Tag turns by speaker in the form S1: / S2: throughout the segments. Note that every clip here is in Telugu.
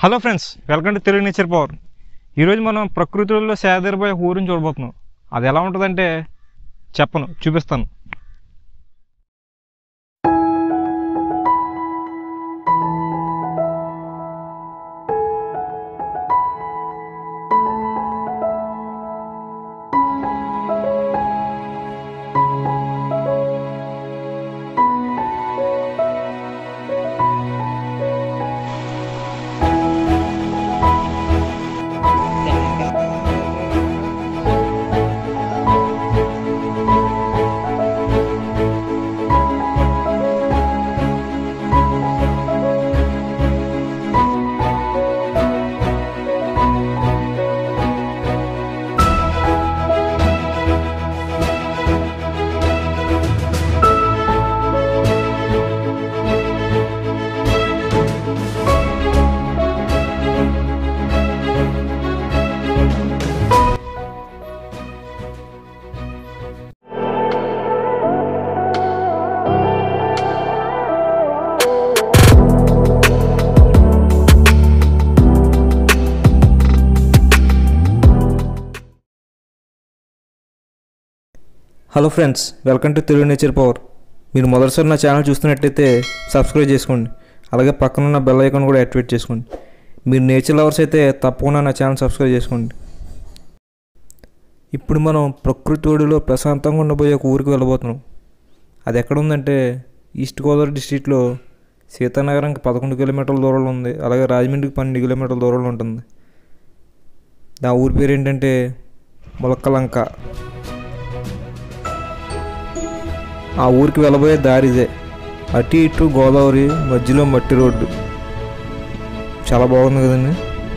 S1: hello friends welcome to Telugu nature power ఈరోజు మనం ప్రకృతిలో సేదరిపోయే ఊరిని చూడబోతున్నాం అది ఎలా ఉంటుందంటే చెప్పను చూపిస్తాను
S2: hello friends welcome to Telugu nature power మీరు మొదటిసారి నా ఛానల్ చూస్తున్నట్లయితే సబ్స్క్రైబ్ చేసుకోండి అలాగే పక్కన ఉన్న బెల్ ఐకాన్ కూడా యాక్టివేట్ చేసుకోండి మీరు నేచర్ లవర్స్ అయితే తప్పకుండా నా ఛానల్ సబ్స్క్రైబ్ చేసుకోండి ఇప్పుడు మనం ప్రకృతి ఒడిలో ప్రశాంతంగా ఉండబోయే ఒక ఊరికి వెళ్ళబోతున్నాం అది ఎక్కడ ఉందంటే ఈస్ట్ గోదావరి డిస్టిక్లో సీతానగరంకి పదకొండు కిలోమీటర్ల దూరంలో ఉంది అలాగే రాజమండ్రికి పన్నెండు కిలోమీటర్ల దూరంలో ఉంటుంది నా ఊరి పేరు ఏంటంటే ములక్కలంక ఆ ఊరికి వెళ్ళబోయే దారి ఇదే అటు ఇటు గోదావరి మధ్యలో మట్టి రోడ్డు చాలా బాగుంది కదండి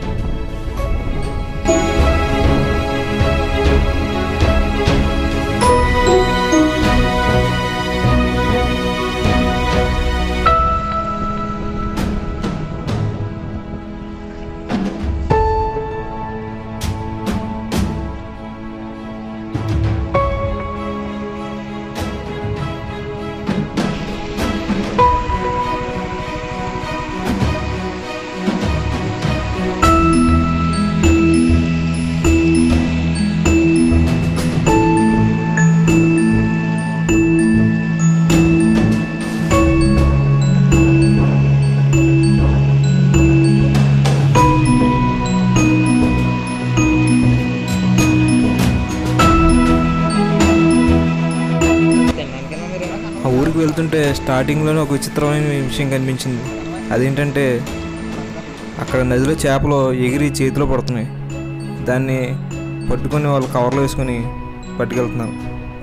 S2: ఆ ఊరికి వెళ్తుంటే స్టార్టింగ్లోనే ఒక విచిత్రమైన విషయం కనిపించింది అదేంటంటే అక్కడ నదిలో చేపలు ఎగిరి చేతిలో పడుతున్నాయి దాన్ని పట్టుకొని వాళ్ళు కవర్లో వేసుకొని పట్టుకెళ్తున్నారు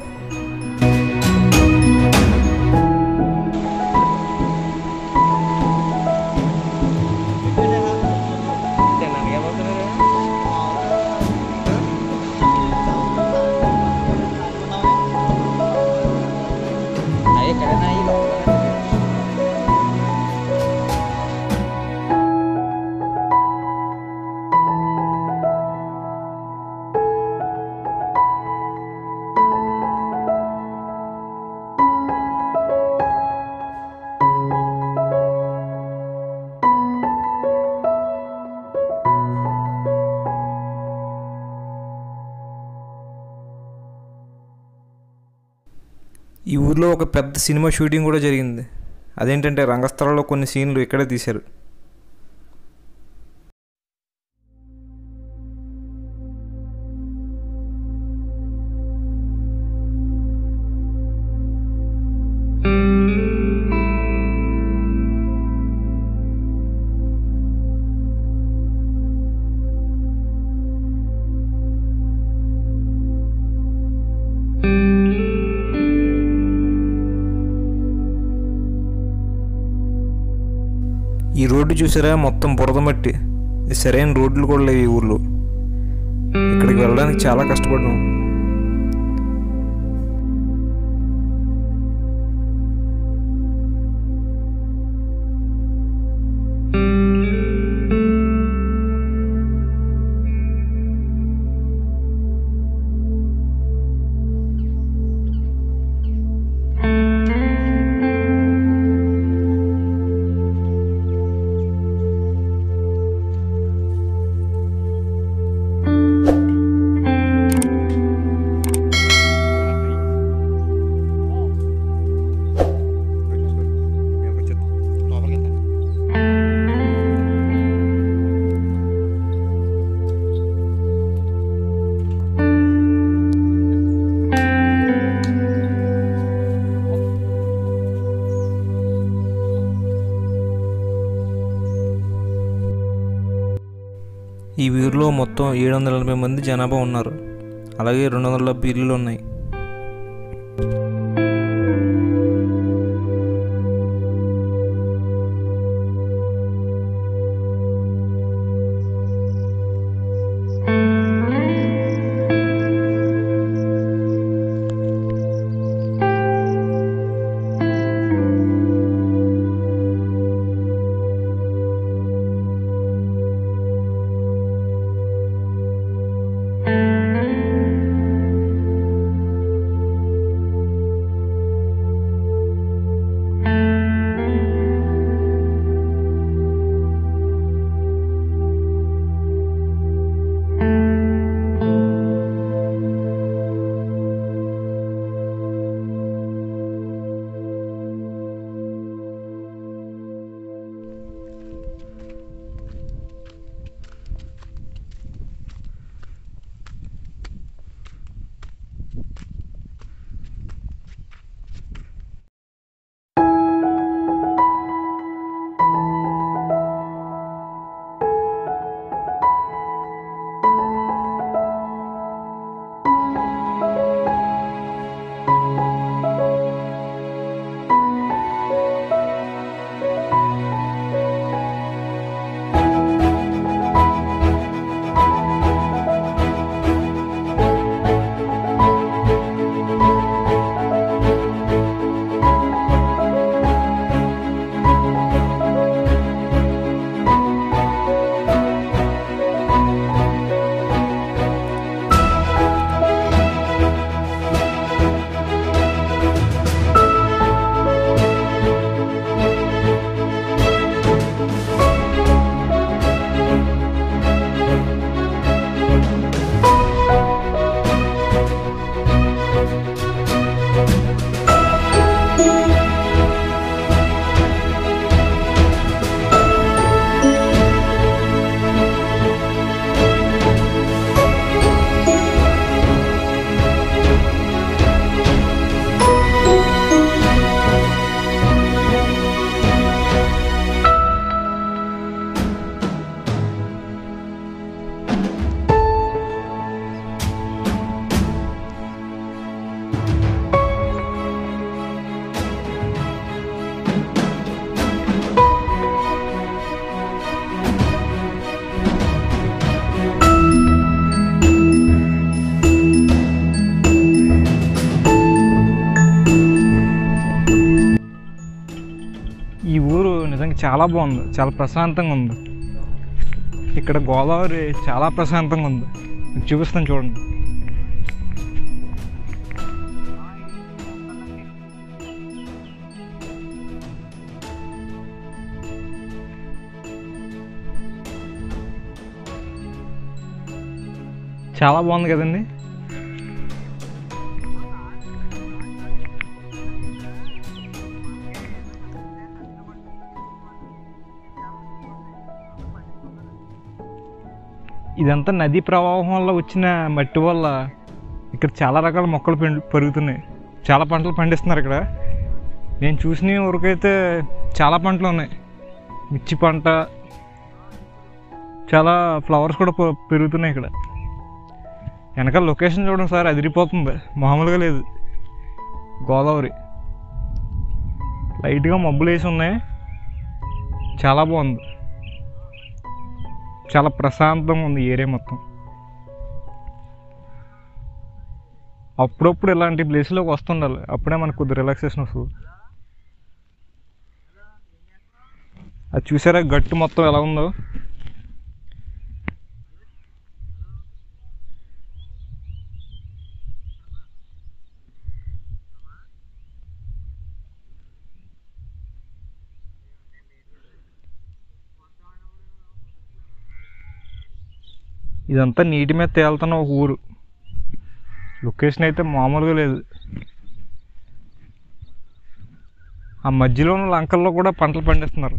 S2: ఈ ఊర్లో ఒక పెద్ద సినిమా షూటింగ్ కూడా జరిగింది అదేంటంటే రంగస్థలంలో కొన్ని సీన్లు ఇక్కడే తీశారు ఈ రోడ్డు చూసారా మొత్తం బురద మట్టి ఇది సరైన రోడ్లు కూడా లేవు ఈ ఊర్లో ఇక్కడికి వెళ్ళడానికి చాలా కష్టపడ్డాం ఈ ఊరిలో మొత్తం ఏడు వందల నలభై మంది జనాభా ఉన్నారు అలాగే రెండు వందల డెబ్బై ఇల్లులు ఉన్నాయి
S1: ఈ ఊరు నిజంగా చాలా బాగుంది చాలా ప్రశాంతంగా ఉంది ఇక్కడ గోదావరి చాలా ప్రశాంతంగా ఉంది మీకు చూపిస్తాను చూడండి చాలా బాగుంది కదండి ఇదంతా నదీ ప్రవాహం వల్ల వచ్చిన మట్టి వల్ల ఇక్కడ చాలా రకాల మొక్కలు పెం- పెరుగుతున్నాయి చాలా పంటలు పండిస్తున్నారు ఇక్కడ నేను చూసిన వరకైతే చాలా పంటలు ఉన్నాయి మిర్చి పంట చాలా ఫ్లవర్స్ కూడా పె- పెరుగుతున్నాయి ఇక్కడ వెనకాల లొకేషన్ చూడండి సార్ అదిరిపోతుంది మామూలుగా లేదు గోదావరి లైట్గా మబ్బులు వేసి ఉన్నాయి చాలా బాగుంది చాలా ప్రశాంతంగా ఉంది ఏరియా మొత్తం అప్పుడప్పుడు ఇలాంటి ప్లేస్లోకి వస్తుండాలి అప్పుడే మనకు కొద్ది రిలాక్సేషన్ వస్తుంది అది చూసారా గట్టు మొత్తం ఎలా ఉందో ఇదంతా నీటి మీద తేలుతున్న ఒక ఊరు లొకేషన్ అయితే మామూలుగా లేదు ఆ మధ్యలో ఉన్న లంకల్లో కూడా పంటలు పండిస్తున్నారు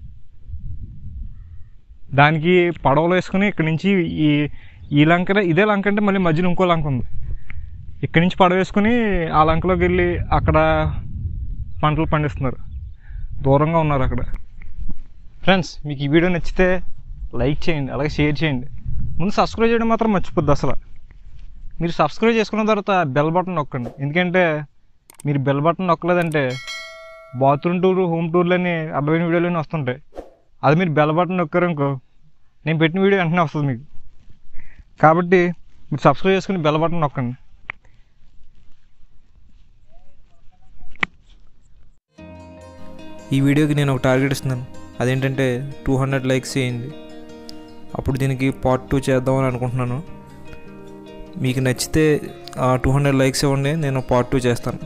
S1: దానికి పడవలు వేసుకుని ఇక్కడ నుంచి ఈ ఈ లంక ఇదే లంక అంటే మళ్ళీ మధ్యలో ఇంకో లంక ఉంది ఇక్కడి నుంచి పడవ వేసుకుని ఆ లంకలోకి వెళ్ళి అక్కడ పంటలు పండిస్తున్నారు దూరంగా ఉన్నారు అక్కడ ఫ్రెండ్స్ మీకు ఈ వీడియో నచ్చితే లైక్ చేయండి అలాగే షేర్ చేయండి ముందు సబ్స్క్రైబ్ చేయడం మాత్రం మర్చిపోద్ది అసలు మీరు సబ్స్క్రైబ్ చేసుకున్న తర్వాత బెల్ బటన్ నొక్కండి ఎందుకంటే మీరు బెల్ బటన్ నొక్కలేదంటే బాత్రూమ్ టూర్ హోమ్ టూర్లు అని అర్థమైన వీడియోలు వస్తుంటాయి అది మీరు బెల్ బటన్ నొక్కారనుకో నేను పెట్టిన వీడియో వెంటనే వస్తుంది మీకు కాబట్టి మీరు సబ్స్క్రైబ్ చేసుకుని బెల్ బటన్ నొక్కండి
S2: ఈ వీడియోకి నేను ఒక టార్గెట్ ఇస్తున్నాను అదేంటంటే టూ హండ్రెడ్ లైక్స్ చేయండి అప్పుడు దీనికి పార్ట్ టూ చేద్దామని అనుకుంటున్నాను మీకు నచ్చితే టూ హండ్రెడ్ లైక్స్ ఇవ్వండి నేను పార్ట్ టూ చేస్తాను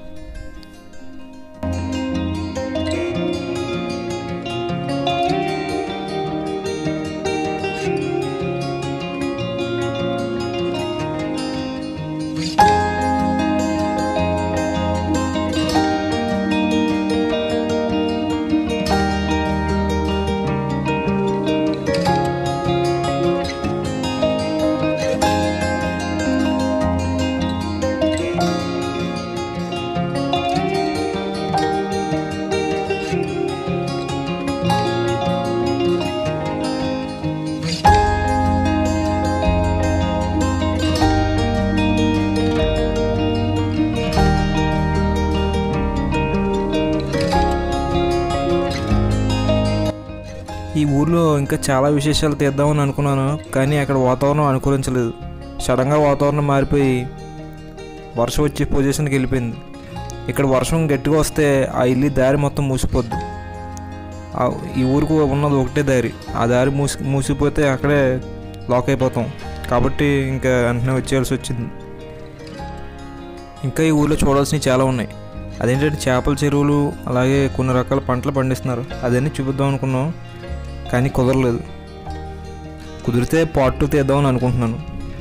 S2: ఈ ఊర్లో ఇంకా చాలా విశేషాలు తీద్దామని అనుకున్నాను కానీ అక్కడ వాతావరణం అనుకూలించలేదు సడన్గా వాతావరణం మారిపోయి వర్షం వచ్చే పొజిషన్కి వెళ్ళిపోయింది ఇక్కడ వర్షం గట్టిగా వస్తే ఆ ఇల్లు దారి మొత్తం మూసిపోద్ది ఆ- ఈ ఊరికి ఉన్నది ఒకటే దారి ఆ దారి మూసి మూసిపోతే అక్కడే లాక్ అయిపోతాం కాబట్టి ఇంకా వెంటనే వచ్చేయాల్సి వచ్చింది ఇంకా ఈ ఊర్లో చూడాల్సినవి చాలా ఉన్నాయి అదేంటంటే చేపల చెరువులు అలాగే కొన్ని రకాల పంటలు పండిస్తున్నారు అదన్నీ చూపిద్దాం అనుకున్నాం కానీ కుదరలేదు కుదిరితే పార్ట్ టూ తీద్దామని అనుకుంటున్నాను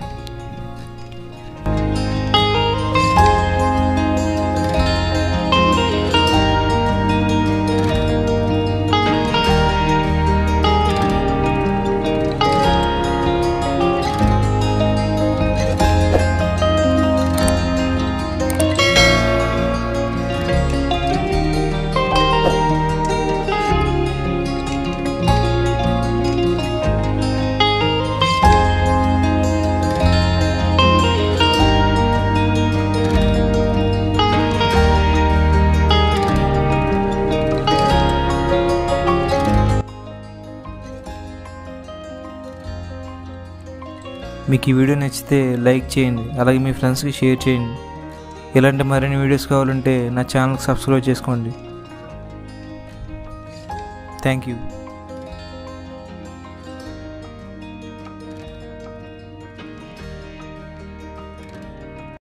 S2: మీకు ఈ వీడియో నచ్చితే లైక్ చేయండి అలాగే మీ ఫ్రెండ్స్కి షేర్ చేయండి ఇలాంటి మరిన్ని వీడియోస్ కావాలంటే నా ఛానల్కి సబ్స్క్రైబ్ చేసుకోండి థ్యాంక్ యూ